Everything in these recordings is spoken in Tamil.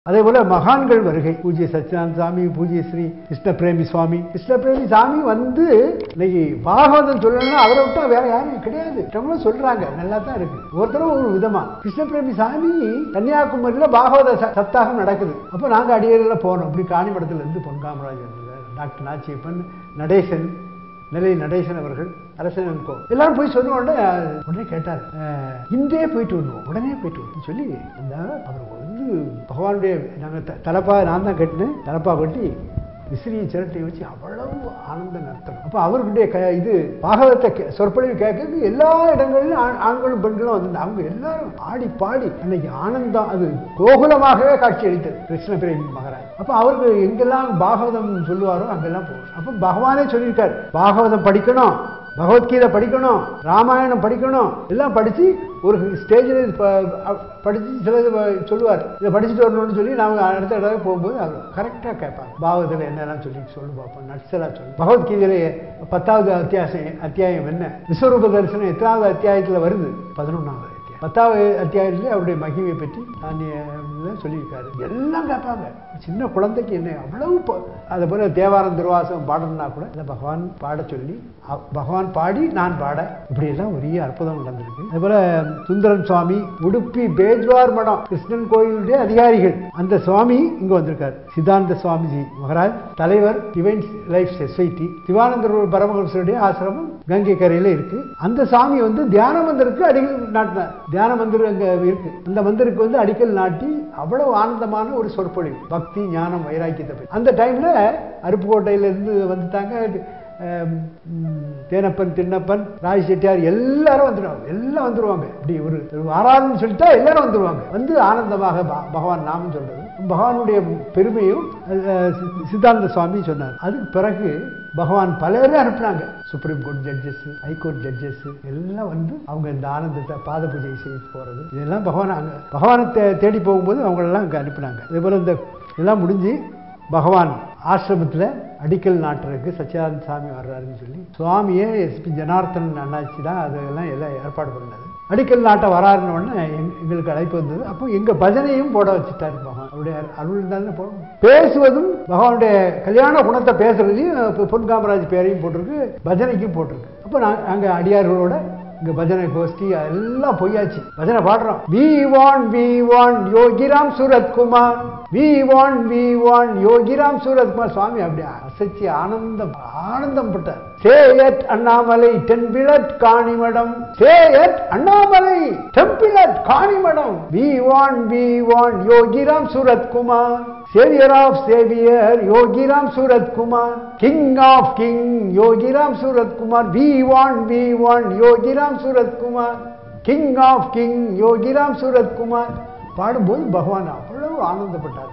அதே போல மகான்கள் வருகை பூஜ்ய சச்சிதானந்த சாமி பூஜ்ய ஸ்ரீ கிருஷ்ண பிரேமி சுவாமி கிருஷ்ண பிரேமி சாமி வந்து இன்னைக்கு பாகவதம் சொல்லணும்னா அவரை விட்டா வேற யாரும் கிடையாது நம்மளும் சொல்றாங்க நல்லா தான் இருக்கு ஒருத்தரும் ஒரு விதமா கிருஷ்ண பிரேமி சாமி கன்னியாகுமரியில பாகவத ச- சப்தாகம் நடக்குது அப்ப நாங்க அடியேறில் போனோம் அப்படி காணிமடத்துல இருந்து பொன் காமராஜ் வந்தார் டாக்டர் நாச்சியப்பன் நடேசன் நிலை நடேசன் அவர்கள் அரசன் கோ எல்லாரும் போய் சொன்ன உடனே உடனே கேட்டார் அஹ், இன்றே போயிட்டு வரணும் உடனே போயிட்டு வரணும் சொல்லி இந்த அவர் வந்து பகவானுடைய நாங்கள் த தலப்பா நான் தான் கட்டினேன் தலப்பா கட்டி விசிறியை சிரட்டையை வச்சு அவ்வளவு ஆனந்த நடத்தணும் அப்போ அவர்களுடைய க இது பாகவத்தை கே- சொற்பொழிவு கேட்கறது எல்லா இடங்களிலும் ஆண்- ஆண்களும் பெண்களும் வந்து அவங்க எல்லாரும் ஆடி பாடி அன்னைக்கு ஆனந்தம் அது கோகுலமாகவே காட்சி அளித்தது கிருஷ்ண பிரேமி மகாராஜ் அப்போ அவருக்கு எங்கெல்லாம் பாகவதம் சொல்லுவாரோ அங்கெல்லாம் போகும் அப்போ பகவானே சொல்லியிருக்கார் பாகவதம் படிக்கணும் பகவத்கீதை படிக்கணும் ராமாயணம் படிக்கணும் எல்லாம் படித்து ஒரு ஸ்டேஜில் படித்து சிலது வ- சொல்லுவார் இதை படிச்சுட்டு வரணும்னு சொல்லி நாங்கள் அடுத்த தடவை போகும்போது அவர் கரெக்டாக கேட்பாங்க பாகவத்தில் என்னெல்லாம் சொல்லி சொல்லு பார்ப்போம் நட்ஸெல்லாம் சொல்லு பகவத்கீதையிலே பத்தாவது அத்தியாசம் அத்தியாயம் என்ன விஸ்வரூப தரிசனம் எத்தனாவது அத்தியாயத்தில் வருது பதினொன்றாவது அத்தியாயம் பத்தாவது அத்தியாயத்தில் அவருடைய மகிமையை பற்றி தானியம் சொல்லியிருக்காரு எல்லாம் கேட்பாங்க சின்ன குழந்தைக்கு என்ன அவ்வளவு ப- அதே போல தேவாரம் திருவாசகம் பாடணும்னா கூட இதை பகவான் பாட சொல்லி அ- பகவான் பாடி நான் பாட இப்படியெல்லாம் பெரிய அற்புதம் நடந்திருக்கு அதே போல சுந்தரன் சுவாமி உடுப்பி பேஜ்வார் மடம் கிருஷ்ணன் கோயிலுடைய அதிகாரிகள் அந்த சுவாமி இங்க வந்திருக்கார் சித்தாந்த சுவாமிஜி மகாராஜ் தலைவர் டிவைன் லைஃப் சொசைட்டி சிவானந்தர் பரமஹம்சருடைய ஆசிரமம் கங்கை கரையில இருக்கு அந்த சாமி வந்து தியான மந்திருக்கு அடிக்கல் நாட்டினார் தியான மந்திரம் அங்க இருக்கு அந்த மந்திருக்கு வந்து அடிக்கல் நாட்டி அவ்வளவு ஆனந்தமான ஒரு சொற்பொழிவு பக்தி ஞானம் வைராக்கியத்தை பற்றி அந்த டைம்ல அருப்புக்கோட்டையில இருந்து வந்துட்டாங்க அஹ், ம், தேனப்பன் தின்னப்பன் ராஜ் செட்டியார் எல்லாரும் வந்துடுவாங்க எல்லாம் வந்துருவாங்க இப்படி ஒரு ஒரு வாரான்னு சொல்லிட்டா எல்லாரும் வந்துருவாங்க வந்து ஆனந்தமாக ப- பகவான் நாமம் சொல்றது பகவானுடைய பெருமையும் அஹ், சி- சித்தாந்த சுவாமி சொன்னார் அதுக்கு பிறகு பகவான் பலரை அனுப்புனாங்க supreme court judges high court judges எல்லாம் வந்து அவங்க இந்த ஆனந்தத்தை பாத பூஜை செய்து போறது இதெல்லாம் பகவான் அங்க பகவானை தே- தேடி போகும்போது அவங்களெல்லாம் அங்கே அனுப்புனாங்க அதே போல இந்த இதெல்லாம் முடிஞ்சு பகவான் ஆசிரமத்தில் அடிக்கல் நாட்டுறதுக்கு சச்சிதானந்த சாமி வர்றாருன்னு சொல்லி சுவாமியே எஸ்பி ஜனார்த்தன் அண்ணாச்சி தான் அதெல்லாம் எல்லாம் ஏற்பாடு பண்ணது அடிக்கல் நாட்ட வராருன்னு உடனே எங்க- எங்களுக்கு அழைப்பு வந்தது அப்போ எங்க பஜனையும் போட வச்சுட்டாரு பகவான் அவருடைய அருள் தானே போடணும் பேசுவதும் பகவானுடைய கல்யாண குணத்தை பேசுறதுலையும் இப்போ பொன் காமராஜ் பேரையும் போட்டிருக்கு பஜனைக்கும் போட்டிருக்கு அப்போ நான் அங்கே அடியார்களோட இங்க பஜனை கோஷ்டி எல்லாம் பொய்யாச்சு பஜனை பாடுறோம் we want we want Yogiram Suratkumar we want we want Yogiram Suratkumar Swami அப்படி அசைச்சு ஆனந்தம் ஆனந்தம் பட்டார் saint Annamalai temple Kanimadam saint Annamalai temple Kanimadam we want we want Yogiram Suratkumar saviour of saviour Yogiram Suratkumar king of king Yogiram Suratkumar we want we want Yogiram Suratkumar king of king Yogiram Suratkumar பாடும்போது பகவான் அவ்வளவு ஆனந்தப்பட்டார்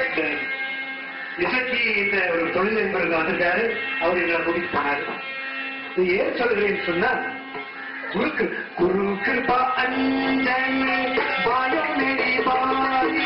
இசைக்கு இந்த ஒரு தொழில் என்பவர்கள் வந்திருக்காரு அவர் எங்களை கூட்டிட்டு போனாரு இது ஏன் சொல்கிறேன்னு சொன்னா குருக்கு குரு கிருபா அஞ்சனி பாயோ மேரி பாரி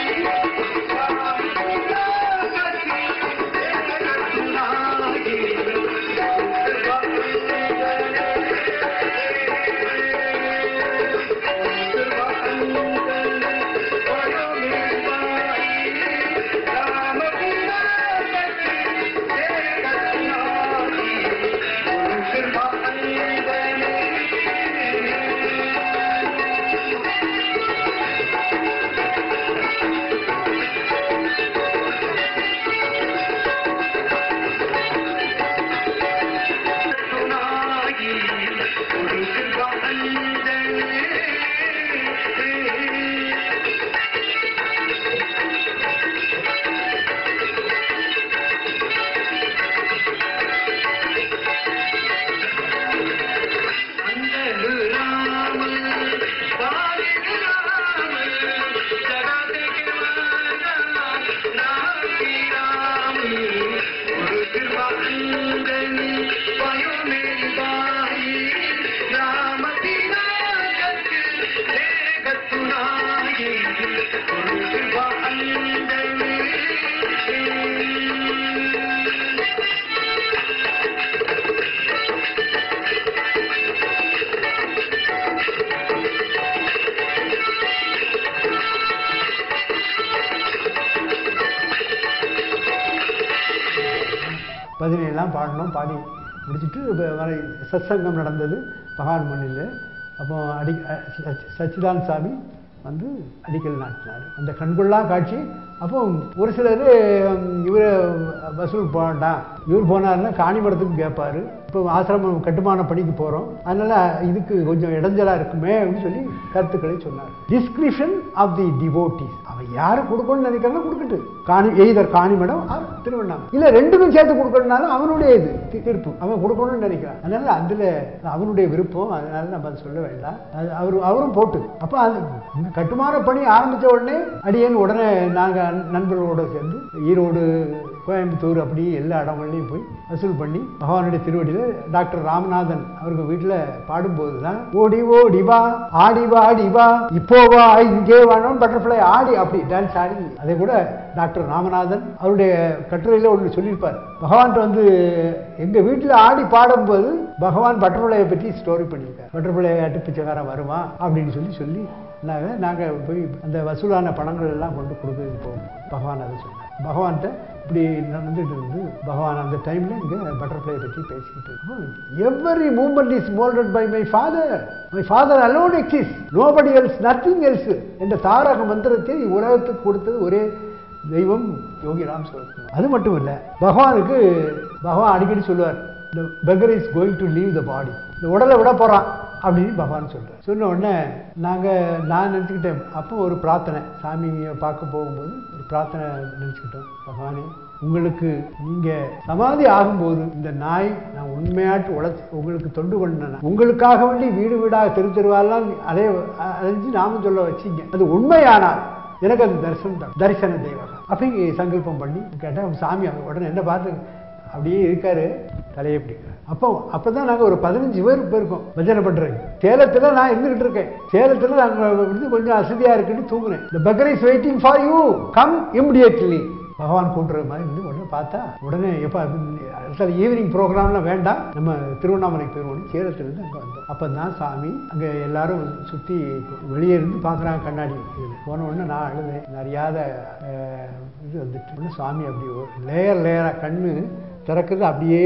பதினேழாம் பாடணும் பாடி முடிச்சுட்டு இப்ப வர சத்சங்கம் நடந்தது பகவான் மண்ணில் அப்போ அடி அ- சச்- சச்சிதானந்த சாமி வந்து அடிக்கல் நாட்டினார் அந்த கண்கொள்ளா காட்சி அப்போ ஒரு சிலர் இவர் வசூல் போகண்டாம் இவர் போனாருன்னா காணிமடத்துக்கு கேட்பாரு இப்போ ஆசிரமம் கட்டுமான பணிக்கு போகிறோம் அதனால் இதுக்கு கொஞ்சம் இடைஞ்சலாக இருக்குமே அப்படின்னு சொல்லி கருத்துக்களை சொன்னார் டிஸ்கிரிப்ஷன் ஆஃப் தி டிவோட்டிஸ் அவன் யாரு கொடுக்கணும்னு நினைக்கிறானோ கொடுக்கட்டு காணி எய்தர் காணிமடம் ஆர் திருவண்ணாமலை இல்லை ரெண்டுக்கும் சேர்த்து கொடுக்கணும்னாலும் அவனுடைய இது தி- தீர்ப்பு அவன் கொடுக்கணும்னு நினைக்கிறான் அதனால அதில் அவனுடைய விருப்பம் அதனால நம்ம அதை சொல்ல வேண்டாம் அது அவர் அவரும் போட்டு அப்போ அது இந்த கட்டுமான பணி ஆரம்பித்த உடனே அடியேன் உடனே நாங்கள் நண்பர்களோட சேர்ந்து ஈரோடு கோயம்புத்தூர் அப்படி எல்லா இடங்கள்லையும் போய் வசூல் பண்ணி பகவானுடைய திருவடியில் டாக்டர் ராமநாதன் அவருக்கு வீட்டில் பாடும்போது தான் ஓடி ஓடி வா ஆடி வா ஆடி வா இப்போ வா இங்கே வாணும் பட்டர்ஃப்ளை ஆடி அப்படி டான்ஸ் ஆடி அதை கூட டாக்டர் ராமநாதன் அவருடைய கட்டுரையில் ஒன்று சொல்லியிருப்பார் பகவான்கிட்ட வந்து எங்கள் வீட்டில் ஆடி பாடும்போது பகவான் பட்டர்ஃப்ளையை பற்றி ஸ்டோரி பண்ணியிருக்கார் பட்டர்ஃப்ளை அட்டு பிச்சைக்காரன் வருவான் அப்படின்னு சொல்லி சொல்லி நாங்கள் நாங்கள் போய் அந்த வசூலான பணங்கள் எல்லாம் கொண்டு கொடுக்கறதுக்கு போவோம் பகவான் அதை சொன்னார் பகவான்கிட்ட இப்படி நடந்துட்டு இருந்து பகவான் அந்த டைமில் இங்கே பட்டர்ஃப்ளை பற்றி பேசிக்கிட்டு இருக்கோம் every moment is moulded by my father my father alone exists nobody else nothing else என்ற தாரக மந்திரத்தை உலகத்துக்கு கொடுத்தது ஒரே தெய்வம் யோகி ராம் சொல்லுவார் அது மட்டும் இல்லை பகவானுக்கு பகவான் அடிக்கடி சொல்லுவார் இந்த beggar is going to leave the body இந்த உடலை விட போகிறான் அப்படின்னு பகவான் சொல்கிறார் சொன்ன உடனே நாங்கள் நான் நினச்சிக்கிட்டேன் அப்போ ஒரு பிரார்த்தனை சாமியை பார்க்க போகும்போது ஒரு பிரார்த்தனை நினச்சிக்கிட்டோம் பகவானே உங்களுக்கு நீங்கள் சமாதி ஆகும்போது இந்த நாய் நான் உண்மையாட்டு உழைச்சி உங்களுக்கு தொண்டு பண்ணேன் உங்களுக்காக வேண்டி வீடு வீடாக தெரு தெருவாலாம் அதே அழிஞ்சு நாமும் சொல்ல வச்சிங்க அது உண்மையானால் எனக்கு அது தரிசனம் தான் தரிசன தெய்வகம் அப்படி சங்கல்பம் பண்ணி கேட்டேன் சாமி அவர் உடனே என்ன பார்த்து அப்படியே இருக்காரு தலையை பிடிக்கிறார் அப்போ அப்போ தான் நாங்கள் ஒரு பதினஞ்சு பேர் போயிருக்கோம் பஜனை பண்ணுறேங்க சேலத்தில் நான் இருந்துகிட்டு இருக்கேன் சேலத்தில் நாங்கள் வந்து கொஞ்சம் அசதியாக இருக்குன்னு தூங்குனேன் இந்த beggar is waiting for you come immediately Bhagavan கூட்டுற மாதிரி இருந்து உடனே பார்த்தா உடனே எப்போ அடுத்த ஈவினிங் ப்ரோக்ராம்லாம் வேண்டாம் நம்ம திருவண்ணாமலைக்கு போயிடுவோம் சேலத்துலேருந்து அங்கே வந்தோம் அப்போ தான் சாமி அங்கே எல்லாரும் சுற்றி வெளியே இருந்து பார்க்குறாங்க கண்ணாடி இதில் போன உடனே நான் அழுதேன் நான் அறியாத அஹ், இது வந்துட்டு உடனே சாமி அப்படி லேயர் லேயராக கண்ணு திறக்குது அப்படியே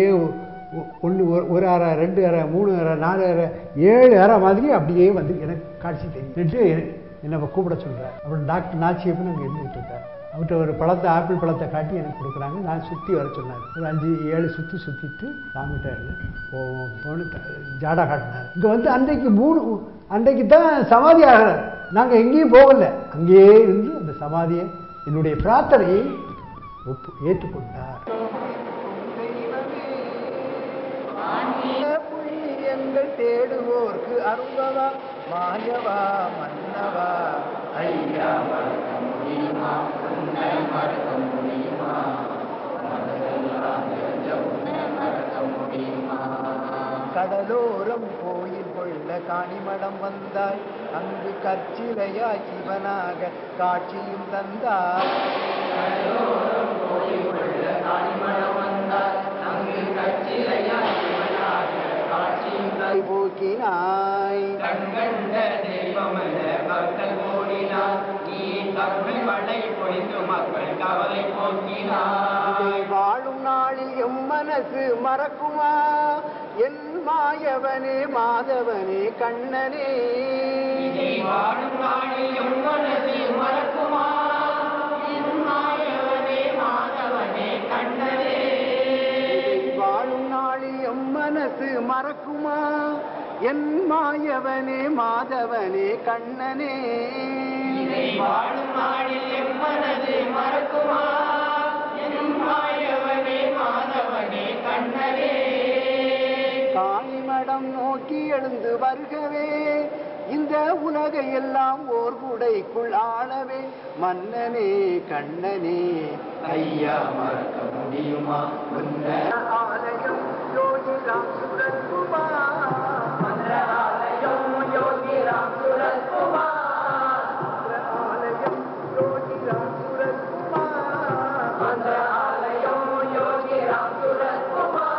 ஒன்று ஒரு அறை ரெண்டு அறை மூணு அறை நாலு அறை ஏழு அறை மாதிரி அப்படியே வந்து எனக்கு காட்சி தெரியும் என்னை கூப்பிட சொல்கிறார் அப்புறம் டாக்டர் நாச்சியப்பன் அங்கே இருந்துகிட்டு இருக்கார் அவர்கிட்ட ஒரு பழத்தை ஆப்பிள் பழத்தை காட்டி எனக்கு கொடுக்குறாங்க நான் சுற்றி வர சொன்னார் ஒரு அஞ்சு ஏழு சுற்றி சுற்றிட்டு சாமிகிட்ட போவோம் போன்னு த- ஜாடா காட்டினார் இங்கே வந்து அன்றைக்கு மூணு அன்றைக்கு தான் சமாதி ஆகிறார் நாங்கள் எங்கேயும் போகல அங்கேயே இருந்து அந்த சமாதியை என்னுடைய பிரார்த்தனையை ஒப்பு ஏற்றுக்கொண்டார் புண்ணியங்கள் தேடுவோர்க்கு அருந்தவா மாயவா மன்னவா ஐயா மறக்க முடியுமா உன்னை மறக்க முடியுமா கரையோரம் கோயில் கொள்ள காணிமடம் வந்தாய் அங்கு கற்சிலையாய் சிவனாக காட்சியும் தந்தாய் கை போக்கினாய் கண்கண்ட தெய்வமல்ல பக்தர் ஓடினார் நீ தமிழ் மழை பொழிந்து மக்கள் கவலை போக்கினார் இதை வாழும் நாளில் எம் மனசு மறக்குமா என் மாயவனே மாதவனே கண்ணனே இதை வாழும் நாளில் எம் மனது மறக்குமா என் மாயவனே மாதவனே கண்ணனே இதை வாழும் நாளில் எம் மனசு மறக்குமா என் மாயவனே மாதவனே கண்ணனே இதை வாழும் நாளில் எம் மனது மறக்குமா என் மாயவனே மாதவனே கண்ணனே காணிமடம் நோக்கி எழுந்து வருகவே இந்த உலகை எல்லாம் ஓர் குடைக்குள் ஆளவே மன்னனே கண்ணனே ஐயா மறக்க முடியுமா உன்ன ஆலயம் யோகிராம் சுரத்குமார் மன்ற ஆலயம் யோகிராம் சுரத்குமார் மன்ற ஆலயம் யோகிராம் சுரத்குமார் மன்ற ஆலயம் யோகிராம் சுரத்குமார்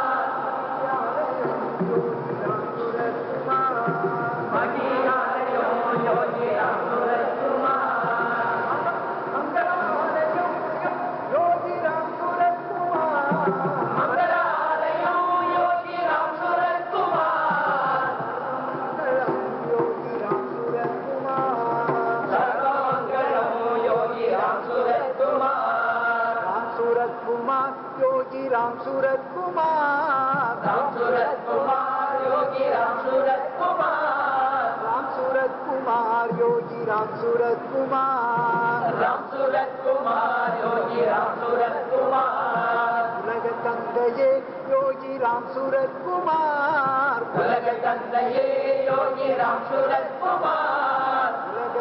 சூரத்குமார் யோகி ராம் சூரத்குமார் ராம் சூரத்குமார் யோகி ராம் சூரத்குமார் ராம் சூரத்குமார் யோகி ராம் சூரத்குமார் ராம் சூரத்குமார் யோகி ராம் சூரத்குமார் உலக தந்தையே யோகி ராம் சூரத்குமார் உலக தந்தையே யோகி ராம் சூரத்குமார் உலக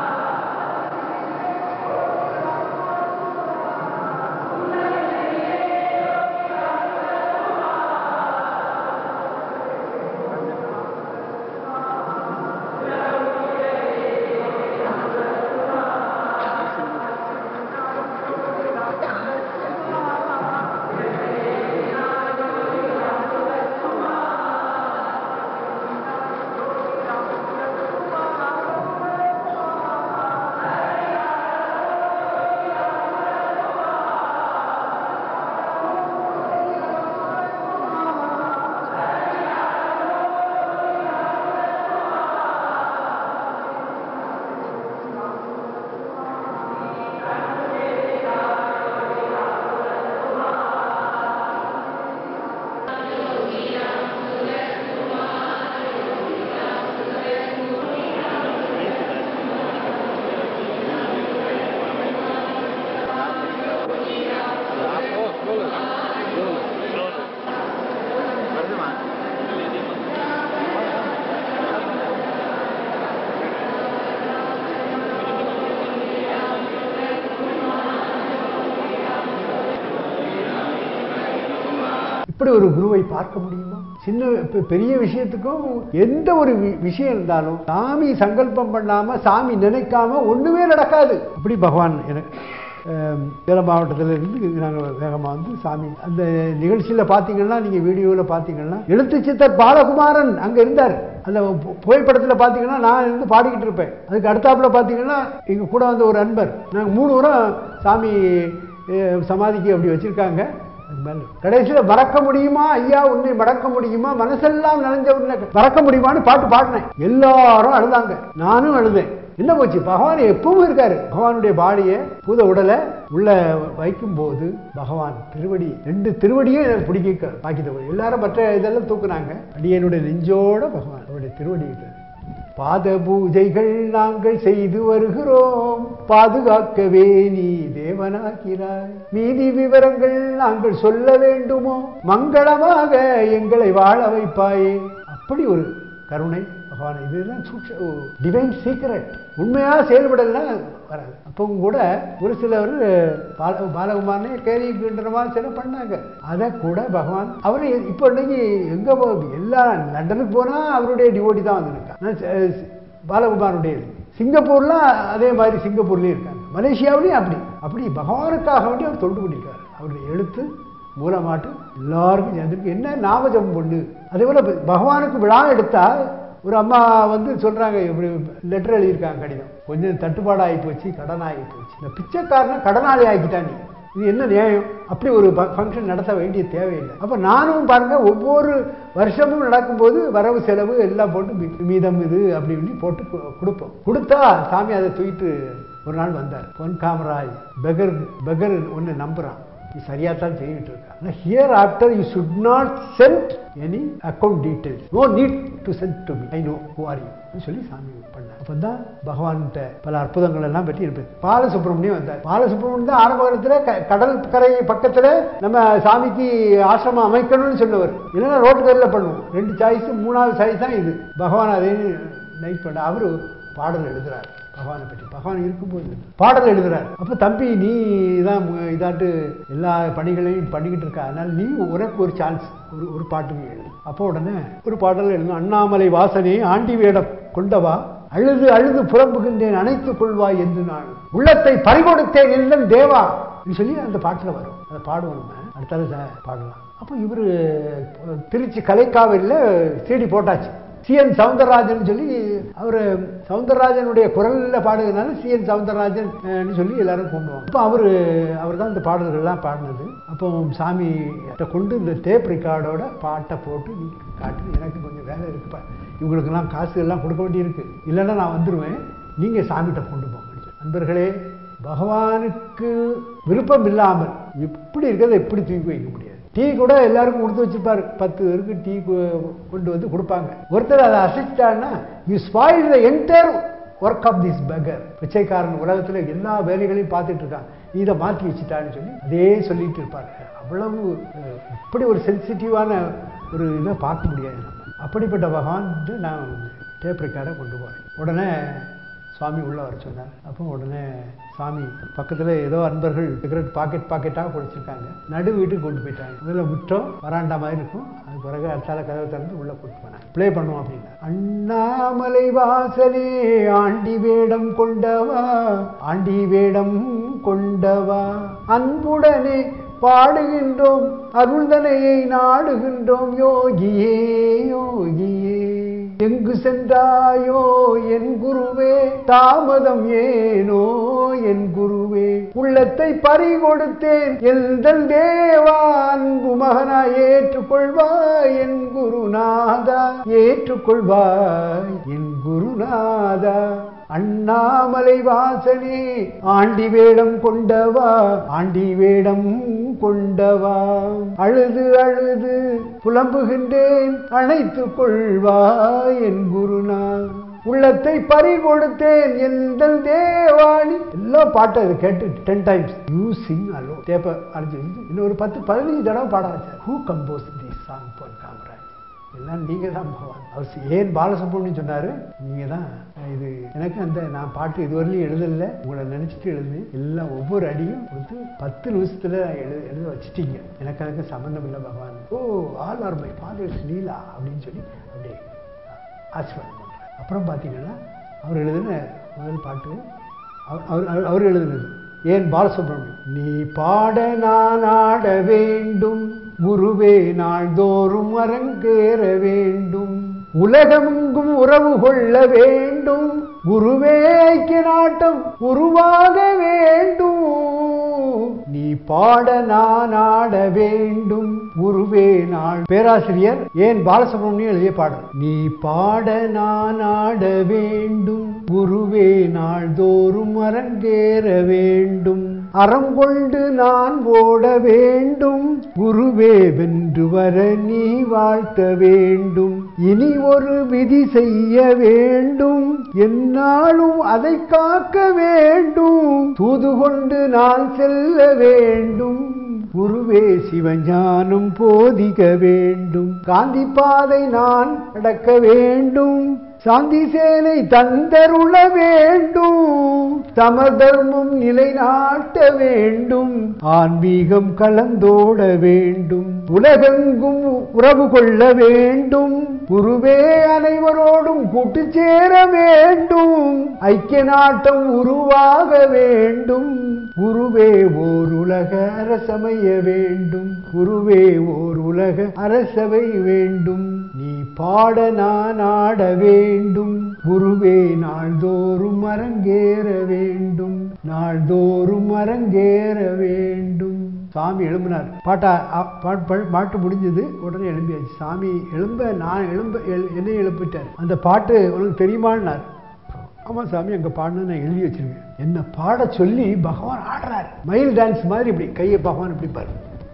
இப்படி ஒரு குருவை பார்க்க முடியுமா சின்ன பெ- பெரிய விஷயத்துக்கும் எந்த ஒரு வி- விஷயம் இருந்தாலும் சாமி சங்கல்பம் பண்ணாம சாமி நினைக்காம ஒண்ணுமே நடக்காது அப்படி பகவான் எனக்கு அஹ், சேலம் மாவட்டத்தில் இருந்து நாங்கள் வேகமாக வந்து சாமி அந்த நிகழ்ச்சியில் பார்த்தீங்கன்னா நீங்கள் வீடியோவில் பார்த்தீங்கன்னா எழுத்து சித்தர் பாலகுமாரன் அங்கே இருந்தார் அந்த பு- புகைப்படத்தில் பார்த்தீங்கன்னா நான் இருந்து பாடிக்கிட்டு இருப்பேன் அதுக்கு அடுத்தாப்புல பார்த்தீங்கன்னா எங்கள் கூட வந்த ஒரு அன்பர் நாங்கள் மூணு வாரம் சாமி அஹ், சமாதிக்கு அப்படி வச்சுருக்காங்க கடைசியில் மறக்க முடியுமா ஐயா உன்னை மறக்க முடியுமா மனசெல்லாம் நனைஞ்ச உன்னை மறக்க முடியுமான்னு பாட்டு பாடினேன் எல்லாரும் அழுதாங்க நானும் அழுதேன் என்ன போச்சு பகவான் எப்பவும் இருக்காரு பகவானுடைய பாடியை பூத உடலை உள்ள வைக்கும் போது பகவான் திருவடி ரெண்டு திருவடியும் எனக்கு பிடிக்க பாக்கித்த எல்லாரும் மற்ற இதெல்லாம் தூக்குனாங்க அடியனுடைய நெஞ்சோட பகவான் அவருடைய திருவடி கிட்ட. பாத பூஜைகள் நாங்கள் செய்து வருகிறோம் பாதுகாக்கவே நீ தேவனாகிறாய் மீதி விவரங்கள் நாங்கள் சொல்ல வேண்டுமோ மங்களமாக எங்களை வாழ வைப்பாயே அப்படி ஒரு கருணை பகவான் இதெல்லாம் டிவைன் சீக்ரெட் உண்மையாக செயல்படலைன்னா வராது அப்பவும் கூட ஒரு சிலர் பால பாலகுமாரனே கேலி கிண்டுற மாதிரி சில பண்ணாங்க அதை கூட பகவான் அவர் இப்போ இன்னைக்கு எங்கே போ எல்லா லண்டனுக்கு போனால் அவருடைய டிவோட்டி தான் வந்துருக்காங்க பாலகுமாரனுடைய சிங்கப்பூர்ல அதே மாதிரி சிங்கப்பூர்லேயும் இருக்காங்க மலேசியாவிலையும் அப்படி அப்படி பகவானுக்காக வேண்டி அவர் தொண்டு பண்ணியிருக்காரு அவருடைய எழுத்து மூலமாட்டு எல்லாருக்கும் சேர்ந்துருக்கு என்ன நாமஜபம் பொண்ணு அதே போல பகவானுக்கு விழா எடுத்தா ஒரு அம்மா வந்து சொல்றாங்க இப்படி லெட்டர் எழுதியிருக்காங்க கடிதம் கொஞ்சம் தட்டுப்பாடாகி போச்சு கடனாகி போச்சு இந்த பிச்சைக்காரனை கடனாளி ஆக்கிட்டான் நீ இது என்ன நியாயம் அப்படி ஒரு ஃபங்க்ஷன் நடத்த வேண்டிய தேவையில்லை அப்போ நானும் பாருங்க ஒவ்வொரு வருஷமும் நடக்கும்போது வரவு செலவு எல்லாம் போட்டு மீ- மீதம் இது அப்படி இப்படி போட்டு கு- கொடுப்போம் கொடுத்தா சாமி அதை தூக்கிட்டு ஒரு நாள் வந்தார் பொன் காமராஜ் பெகர் பெகர் ஒன்று நம்புறான் நீ சரியா தான் செய்துட்டு இருக்க ஆனால் here after you should not send any account details no need to send to me I know who are you சொல்லி சாமி பண்ணார் அப்போ தான் பகவான்கிட்ட பல அற்புதங்கள் எல்லாம் பற்றி இருப்பது பாலசுப்ரமணியம் வந்தார் பாலசுப்ரமணியம் தான் ஆரம்ப காலத்தில் க கடல் கரை பக்கத்தில் நம்ம சாமிக்கு ஆசிரமம் அமைக்கணும்னு சொன்னவர் இல்லைன்னா ரோட்டு கரையில் பண்ணுவோம் ரெண்டு சாய்ஸ் மூணாவது சாய்ஸ் தான் இது பகவான் அதே நைட் பண்ண அவர் பாடல் எழுதுறார் பகவானை பற்றி பகவான் இருக்கும்போது பாடல் எழுதுறார் அப்போ தம்பி நீ தான் மு- இதாட்டு எல்லா பணிகளையும் பண்ணிக்கிட்டு இருக்க அதனால நீ உனக்கு ஒரு சான்ஸ் ஒரு ஒரு பாட்டு நீ எழுது அப்போ உடனே ஒரு பாடல் எழுதும் அண்ணாமலை வாசனே ஆண்டி வேடம் கொண்டவா அழுது அழுது புறம்புகின்றேன் அணைத்துக் கொள்வாய் என்று நான் உள்ளத்தை பறிகொடுத்தேன் இல்லம் தேவா ன்னு சொல்லி அந்த பாட்டில் வரும் அதை பாடுவோம் நம்ம அடுத்தால ச- பாடலாம் அப்போ இவர் திருச்சி கலைக்காவிலில் சீடி போட்டாச்சு சிஎன் சவுந்தரராஜன் சொல்லி அவர் சவுந்தரராஜனுடைய குரலில் பாடுறதுனால சிஎன் சவுந்தரராஜன் அஹ், சொல்லி எல்லாரும் கூப்பிடுவாங்க அப்போ அவர் அவர் தான் இந்த பாடல்கள்லாம் பாடினது அப்போ சாமி கிட்ட கொண்டு இந்த டேப் ரெக்கார்டோட பாட்டை போட்டு நீ காட்டு எனக்கு கொஞ்சம் வேலை இருக்குப்பா இவங்களுக்கெல்லாம் காசு எல்லாம் கொடுக்க வேண்டியிருக்கு இல்லைன்னா நான் வந்துடுவேன் நீங்கள் சாமிகிட்ட கொண்டு போங்க நண்பர்களே பகவானுக்கு விருப்பம் இல்லாமல் எப்படி இருக்கிறத எப்படி தூக்கி வைக்க முடியாது டீ கூட எல்லாருக்கும் கொடுத்து வச்சிருப்பாரு பத்து பேருக்கு டீ கொ- கொண்டு வந்து கொடுப்பாங்க ஒருத்தர் அதை அசைச்சிட்டான்னா you spoil the entire work of this beggar பிச்சைக்காரன் உலகத்தில் எல்லா வேலைகளையும் பார்த்துட்டு இருக்கான் நீ இதை மாற்றி வச்சுட்டான்னு சொல்லி அதே சொல்லிட்டு இருப்பாரு அவ்வளவு அஹ், இப்படி ஒரு சென்சிட்டிவான ஒரு இதை பார்க்க முடியாது நம்ம அப்படிப்பட்ட பகவான் வந்து நான் டேப் ரெக்கார்டை கொண்டு போகிறேன் உடனே சுவாமி உள்ள வர சொன்னார் அப்போ உடனே சாமி பக்கத்தில் ஏதோ அன்பர்கள் சிகரெட் பாக்கெட் பாக்கெட்டாக குடிச்சிருக்காங்க நடு வீட்டுக்கு கொண்டு போயிட்டாங்க அதில் முற்றம் வராண்டா மாதிரி இருக்கும் அது பிறகு அடுத்தால கதவை திறந்து உள்ளே கூட்டு போனாங்க ப்ளே பண்ணுவோம் அப்படின்னா அண்ணாமலை வாசலே ஆண்டி வேடம் கொண்டவா ஆண்டி வேடம் கொண்டவா அன்புடனே பாடுகின்றோம் அருள்தனையை நாடுகின்றோம் யோகியே யோகியே எங்கு சென்றாயோ என் குருவே தாமதம் ஏனோ என் குருவே உள்ளத்தை பறி கொடுத்தேன் எந்தன் தேவா அன்பு மகனாய் ஏற்றுக்கொள்வாய் என் குருநாதா ஏற்றுக்கொள்வாய் என் குருநாதா அண்ணாமலை வாசனே ஆண்டி வேடம் கொண்டவா ஆண்டி வேடம் கொண்டவா அழுது அழுது புலம்புகின்றேன் அணைத்துக் கொள்வாய் என் குருநா உள்ளத்தை பறி கொடுத்தேன் எந்த தேவாணி எல்லா பாட்டும் இதை கேட்டு டென் டைம்ஸ் யூ சிங் அலோ தேப்ப அடிச்சு வச்சுட்டு இன்னும் ஒரு பத்து பதினஞ்சு தடவை பாட வச்சார் ஹூ கம்போஸ் தி சாங் பொன் காமராஜ் எல்லாம் நீங்க தான் பகவான் அவர் சி- ஏன் பாலசுப்ரமணியம் சொன்னாரு நீங்க தான் இது எனக்கு அந்த நான் பாட்டு இதுவரையிலும் எழுதல உங்களை நினைச்சிட்டு எழுதுனேன் எல்லாம் ஒவ்வொரு அடியும் வந்து பத்து நிமிஷத்துல எழுத எழுத வச்சிட்டீங்க எனக்கு அதுக்கு சம்பந்தம் இல்லை Bhagavan oh all are my father's leela அப்படின்னு சொல்லி அப்படியே ஆசீர்வாதம் பண்றாரு அப்புறம் பார்த்தீங்கன்னா அவர் எழுதின முதல் பாட்டு அவர் அவர் அவர்- அவர் எழுதினது ஏன் பாலசுப்ரமணியம் நீ பாட நான் ஆட வேண்டும் குருவே நாள்தோறும் அரங்கேற வேண்டும் உலகமெங்கும் உறவு கொள்ள வேண்டும் குருவே ஐக்கிய நாட்டம் உருவாக வேண்டும் நீ பாட நான் ஆட வேண்டும் குருவே நாள் பேராசிரியர் ஏன் பாலசுப்ரமணியம் எழுதிய பாடல் நீ பாட நான் ஆட வேண்டும் குருவே நாள்தோறும் அரங்கேற வேண்டும் அறம் கொண்டு நான் ஓட வேண்டும் குருவே வென்று வர நீ வாழ்த்த வேண்டும் இனி ஒரு விதி செய்ய வேண்டும் என்னாலும் அதை காக்க வேண்டும் தூது கொண்டு நான் செல்ல வேண்டும் குருவே சிவஞானம் போதிக்க வேண்டும் காந்தி பாதை நான் நடக்க வேண்டும் சாந்தி சேனை தந்தருள வேண்டும் சமதர்மம் நிலைநாட்ட வேண்டும் ஆன்மீகம் கலந்தோட வேண்டும் உலகெங்கும் உறவு கொள்ள வேண்டும் குருவே அனைவரோடும் கூட்டு சேர வேண்டும் ஐக்கிய நாட்டம் உருவாக வேண்டும் குருவே ஓர் உலக அரசமைய வேண்டும் குருவே ஓர் உலக அரசவை வேண்டும் நீ பாட நான் ஆட வேண்டும் குருவே நாள்தோறும் அரங்கேற வேண்டும் நாள்தோறும் அரங்கேற வேண்டும் சாமி எழும்பினார் பாட்டா அ- பாட்- பாட்- பாட்டு முடிஞ்சது உடனே எழும்பியாச்சு சாமி எழும்ப நான் எழும்ப எழு- என்னை எழுப்பிட்டார் அந்த பாட்டு உனக்கு தெரியுமான்னார் ஆமாம் சாமி அங்கே பாடணும் நான் எழுதி வச்சிருக்கேன் என்ன பாட சொல்லி பகவான் ஆடுறார் மயில் டான்ஸ் மாதிரி இப்படி கையை பகவான் இப்படி பாரு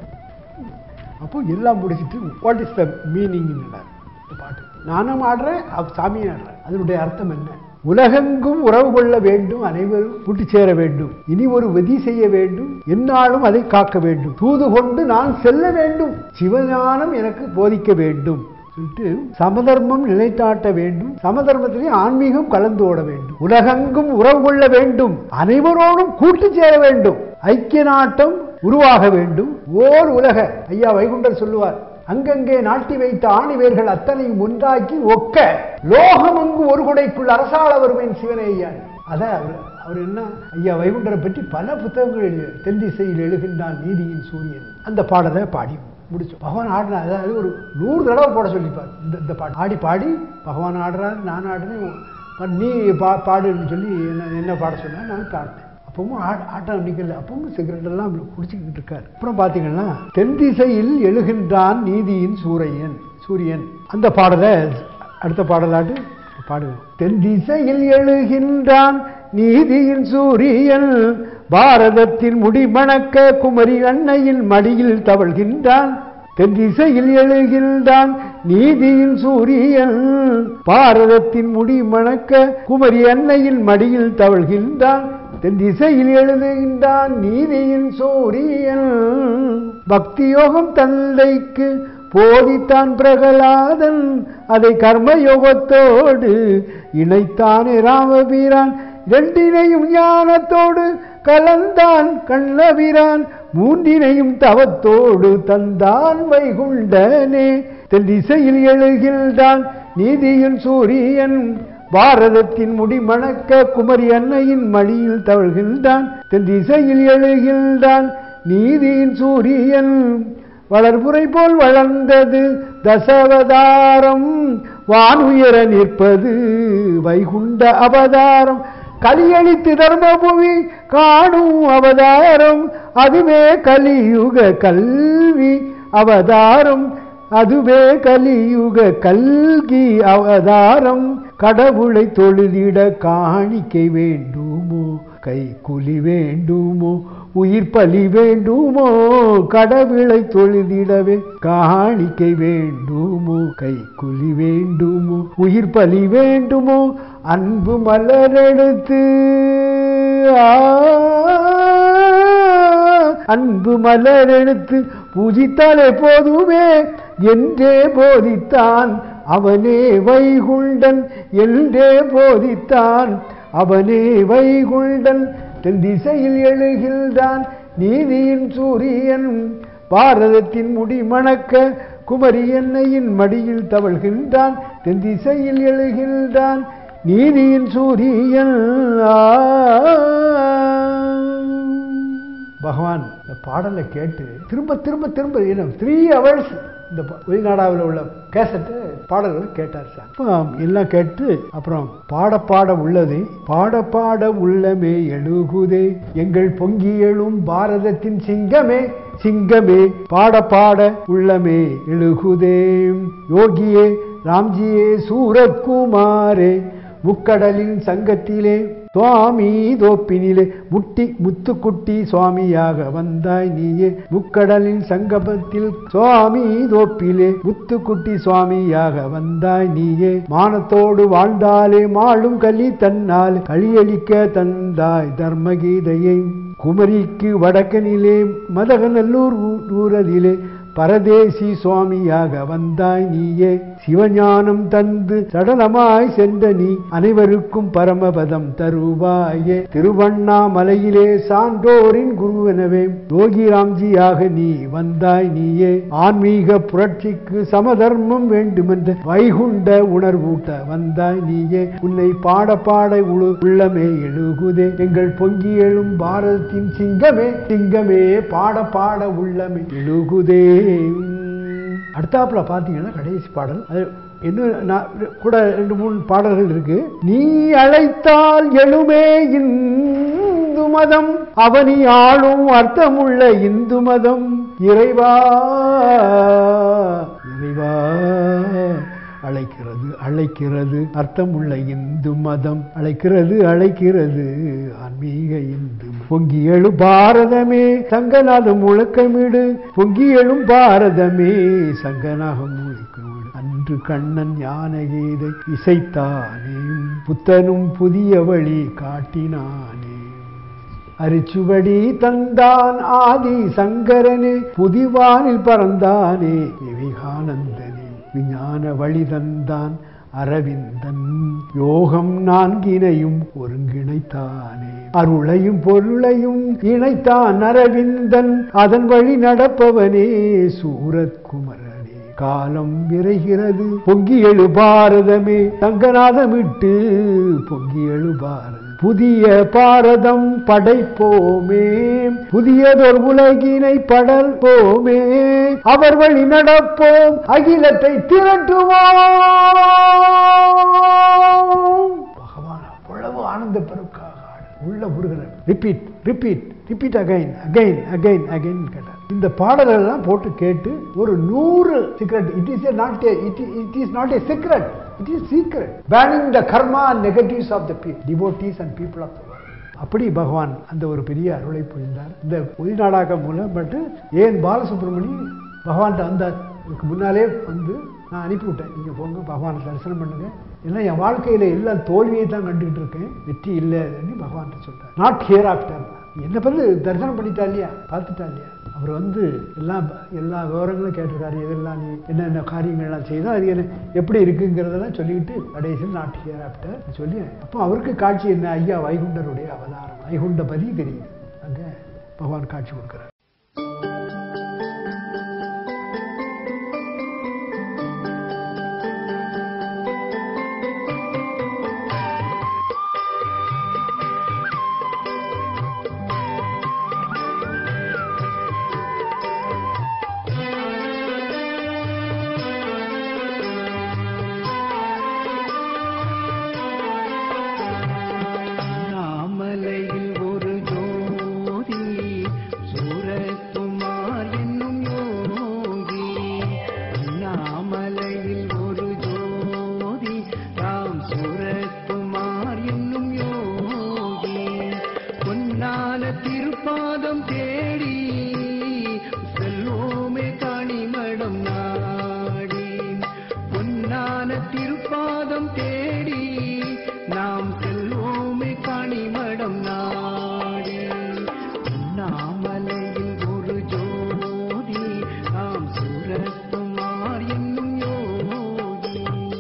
அப்போ எல்லாம் முடிச்சிட்டு வாட் இஸ் த மீனிங் இந்த பாட்டு நானும் ஆடுறேன் அவ- சாமியும் ஆடுறேன் அதனுடைய அர்த்தம் என்ன உலகெங்கும் உறவு கொள்ள வேண்டும் அனைவரும் கூட்டி சேர வேண்டும் இனி ஒரு விதி செய்ய வேண்டும் எந்நாளும் அதை காக்க வேண்டும் தூது கொண்டு நான் செல்ல வேண்டும் சிவஞானம் எனக்கு போதிக்க வேண்டும் சொல்லிட்டு சமதர்மம் நிலைநாட்ட வேண்டும் சமதர்மத்திலே ஆன்மீகம் கலந்து ஓட வேண்டும் உலகெங்கும் உறவு கொள்ள வேண்டும் அனைவரோடும் கூட்டு சேர வேண்டும் ஐக்கிய நாட்டம் உருவாக வேண்டும் ஓர் உலக ஐயா வைகுண்டர் சொல்லுவார் அங்கங்கே நாட்டி வைத்த ஆணிவேர்கள் அத்தனையும் ஒன்றாக்கி ஒக்க லோகமங்கு ஒரு குடைக்குள் அரசாள வருவேன் சிவனே ஐயா அத அவர் அவர் என்ன ஐயா வைகுண்டரை பற்றி பல புத்தகங்கள் எழுதியார் தென் திசையில் எழுகின்றான் நீதியின் சூரியன் அந்த பாடலை பாடி முடிச்சோம் பகவான் ஆடினா அதாவது ஒரு நூறு தடவை போட சொல்லிப்பார் இந்த இந்த பாட்டு ஆடி பாடி பகவான் ஆடுறாரு நான் ஆடுறேன் பா- நீ பா பாடுன்னு சொல்லி என்ன என்ன பாட சொன்னா நான் பாடினேன் அப்பவும் ஆ- ஆட்டம் நிற்கல அப்பவும் சிகரெட் எல்லாம் குடிச்சுக்கிட்டு இருக்காரு அப்புறம் பார்த்தீங்கன்னா தென் திசையில் எழுகின்றான் நீதியின் சூரியன் சூரியன் அந்த பாடலை அடுத்த பாடலாட்டு பாடுவோம் தென் திசையில் எழுகின்றான் நீதியின் சூரியன் பாரதத்தின் முடிமணக்க குமரி அன்னையின் மடியில் தவழ்கின்றான் தென் திசையில் எழுகின்றான் நீதியின் சூரியன் பாரதத்தின் முடிமணக்க குமரி அன்னையின் மடியில் தவழ்கின்றான் தென் திசையில் எழுதுகின்றான் நீதியின் சூரியன் பக்தி யோகம் தந்தைக்கு போதித்தான் பிரகலாதன் அதை கர்மயோகத்தோடு இணைத்தானே ராமபீரான் இரண்டினையும் ஞானத்தோடு கலந்தான் கண்ணபிரான் மூன்றினையும் தவத்தோடு தந்தான் வைகுண்டனே தென் திசையில் எழுகின்றான் நீதியின் சூரியன் பாரதத்தின் முடிமணக்க குமரி அன்னையின் மடியில் தவழ்கின்றான் தென் திசையில் எழுகின்றான் நீதியின் சூரியன் வளர்புரை போல் வளர்ந்தது தசவதாரம் வானுயர நிற்பது வைகுண்ட அவதாரம் கலியளித்து தர்மபுவி காணும் அவதாரம் அதுவே கலியுக கல்வி அவதாரம் அதுவே கலியுக கல்கி அவதாரம் கடவுளை தொழுதிட காணிக்கை வேண்டுமோ கை குலி வேண்டுமோ உயிர் பலி வேண்டுமோ கடவுளை தொழுதிடவே காணிக்கை வேண்டுமோ கை குலி வேண்டுமோ உயிர் பலி வேண்டுமோ அன்பு மலரெடுத்து ஆ அன்பு மலர் எடுத்து பூஜித்தாலே போதுமே என்றே போதித்தான் அவனே வைகுண்டன் என்றே போதித்தான் அவனே வைகுண்டன் தென் திசையில் எழுகின்றான் நீதியின் சூரியன் பாரதத்தின் முடிமணக்க குமரி எண்ணெயின் மடியில் தவழ்கின்றான் தென் திசையில் எழுகின்றான் நீதியின் சூரியன் ஆ பகவான் இந்த பாடலை கேட்டு திரும்ப திரும்ப திரும்ப த்ரீ ஹவர்ஸ் இந்த ப- வெளிநாடாவில் உள்ள கேசட்டு பாடல்களை கேட்டார் சார் அப்போ எல்லாம் கேட்டு அப்புறம் பாட பாட உள்ளது பாட பாட உள்ளமே எழுகுதே எங்கள் பொங்கி எழும் பாரதத்தின் சிங்கமே சிங்கமே பாட பாட உள்ளமே எழுகுதே யோகியே ராம்ஜியே சூரத்குமாரே முக்கடலின் சங்கத்திலே சுவாமி தோப்பினிலே முட்டி முத்துக்குட்டி சுவாமியாக வந்தாய் நீயே முக்கடலின் சங்கமத்தில் சுவாமி தோப்பிலே முத்துக்குட்டி சுவாமியாக வந்தாய் நீயே மானத்தோடு வாழ்ந்தாலே மாளும் கலி தன்னால் களியளிக்க தந்தாய் தர்மகீதையை குமரிக்கு வடக்கனிலே மதகநல்லூர் ஊ- ஊரதிலே பரதேசி சுவாமியாக வந்தாய் நீயே சிவஞானம் தந்து சடலமாய் சென்ற நீ அனைவருக்கும் பரமபதம் தருவாயே திருவண்ணாமலையிலே சான்றோரின் குருவெனவே யோகிராம்ஜியாக நீ வந்தாய் நீயே ஆன்மீக புரட்சிக்கு சமதர்மம் வேண்டுமென்ற வைகுண்ட உணர்வூட்ட வந்தாய் நீயே உன்னை பாட பாட உழு உள்ளமே எழுகுதே எங்கள் பொங்கி எழும் பாரதத்தின் சிங்கமே சிங்கமே பாட பாட உள்ளமே எழுகுதே அடுத்தாப்புல பார்த்தீங்கன்னா கடைசி பாடல் அது இன்னும் நான் கூட ரெண்டு மூணு பாடல்கள் இருக்கு நீ அழைத்தால் எழுமே இந்து மதம் அவனி ஆளும் அர்த்தமுள்ள இந்து மதம் இறைவா இறைவா அழைக்கிறது அழைக்கிறது அர்த்தமுள்ள இந்து மதம் அழைக்கிறது அழைக்கிறது ஆன்மீக இந்து பொங்கி எழு பாரதமே சங்கநாதம் முழக்கமிடு பொங்கி எழும் பாரதமே சங்கநாகம் முழக்கமிடு அன்று கண்ணன் ஞான கீதை இசைத்தானே புத்தனும் புதிய வழி காட்டினானே அரிச்சுவடி தந்தான் ஆதி சங்கரனே புதிவானில் பறந்தானே விவேகானந்தனே விஞ்ஞான வழி தந்தான் அரவிந்தன் யோகம் நான்கினையும் ஒருங்கிணைத்தானே அருளையும் பொருளையும் இணைத்தான் அரவிந்தன் அதன் வழி நடப்பவனே சூரத்குமரனே காலம் விரைகிறது பொங்கி எழு பாரதமே தங்கநாதமிட்டு பொங்கி எழு பாரதம் புதிய பாரதம் படைப்போமே புதியதொரு உலகினை படற்போமே அவர் வழி நடப்போம் அகிலத்தை திரட்டுவோம் பகவான் அவ்வளவு ஆனந்த பெருக்காக உள்ள Murugan repeat repeat repeat again again again again கேட்டார் இந்த பாடல்கள் எல்லாம் போட்டு கேட்டு ஒரு நூறு secret it is not it is not a secret it is secret burning the karma negatives of the devotees and people of the அப்படி பகவான் அந்த ஒரு பெரிய அருளை புரிந்தார் இந்த ஒளிநாடாக்கம் மூலம் பட்டு ஏன் பாலசுப்ரமணி பகவான்கிட்ட வந்தார் இதுக்கு முன்னாலே வந்து நான் அனுப்பிவிட்டேன் நீங்கள் போங்க பகவானை தரிசனம் பண்ணுங்க ஏன்னா என் வாழ்க்கையில் எல்லா தோல்வியை தான் கண்டுகிட்டு இருக்கேன் வெற்றி இல்லைன்னு பகவான் சொல்றார் நாட் ஹியர் ஆஃப்டர் என்ன பண்ணு தரிசனம் பண்ணிட்டா இல்லையா பார்த்துட்டா இல்லையா அவர் வந்து எல்லாம் எல்லா விவரங்களும் கேட்டிருக்காரு இதெல்லாம் நீ என்னென்ன காரியங்கள்லாம் செய்தோம் அது என்ன எப்படி இருக்குங்கிறதெல்லாம் சொல்லிட்டு கடைசியில் நாட் ஹியர் ஆஃப்டர் சொல்லி அப்போ அவருக்கு காட்சி என்ன ஐயா வைகுண்டருடைய அவதாரம் வைகுண்டபதி தெரியுது அங்கே பகவான் காட்சி கொடுக்குறார் அண்ணாமலையில் ஒரு ஜோதி சூரகுமார் என்னும் யோகி அண்ணாமலையில் ஒரு ஜோதி ராம் சூரகுமார் என்னும் யோகி பொன்னான திருப்பாதம் தேடி செல்வோமே காணிமடம் நாடி பொன்னான திருப்பாதம் தேடி நாம் செல்வோமே காணிமடம் நாடி அண்ணாமலையில் ஒரு ஜோதி நாம் சூரகுமார் என்னும் யோகி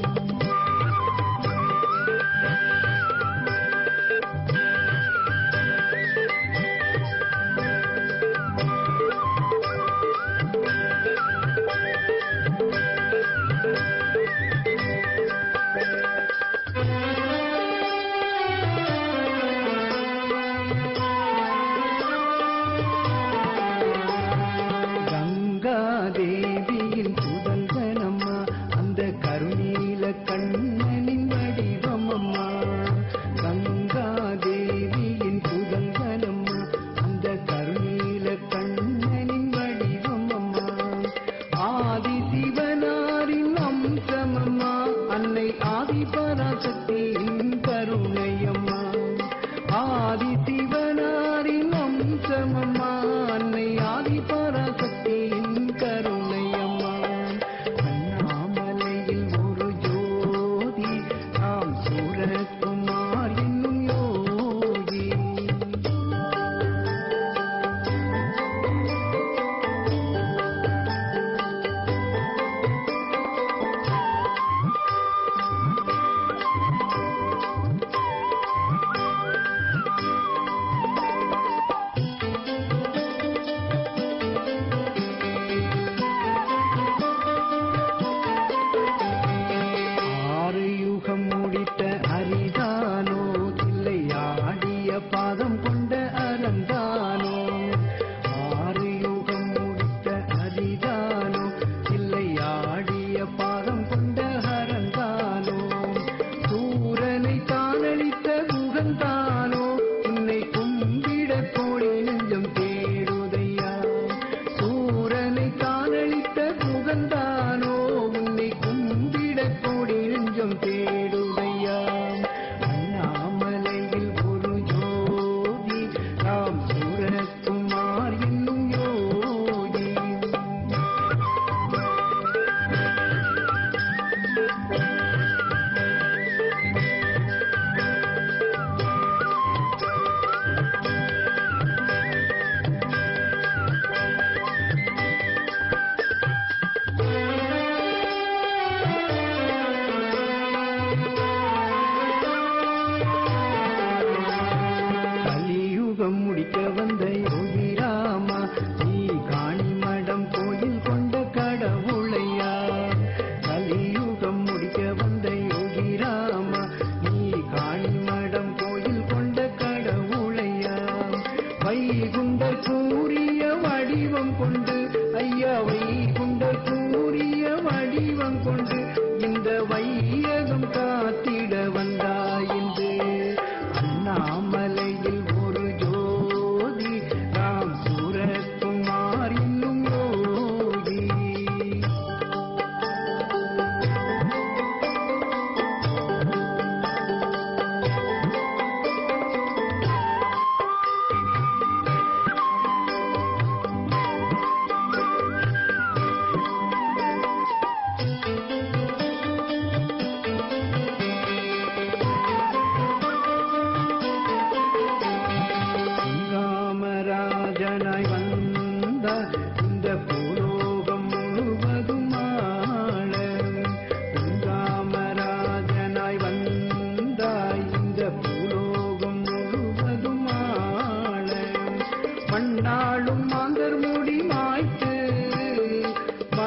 கங்கா தேவியின் புதல்வனம்மா அந்த கருணீல கண்ணனின் வடிவமம்மா கங்கா தேவியின் புதல்வனம்மா அந்த கருணீல கண்ணனின் வடிவமம்மா ஆதி சிவனாரின் அம்சமம்மா அன்னை ஆதி பராசக்தியின் கருணையம்மா ஆதி சிவனாரின் அம்சமம்மா அன்னை ஆதி பராசக்தியின் கருணை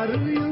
அருள்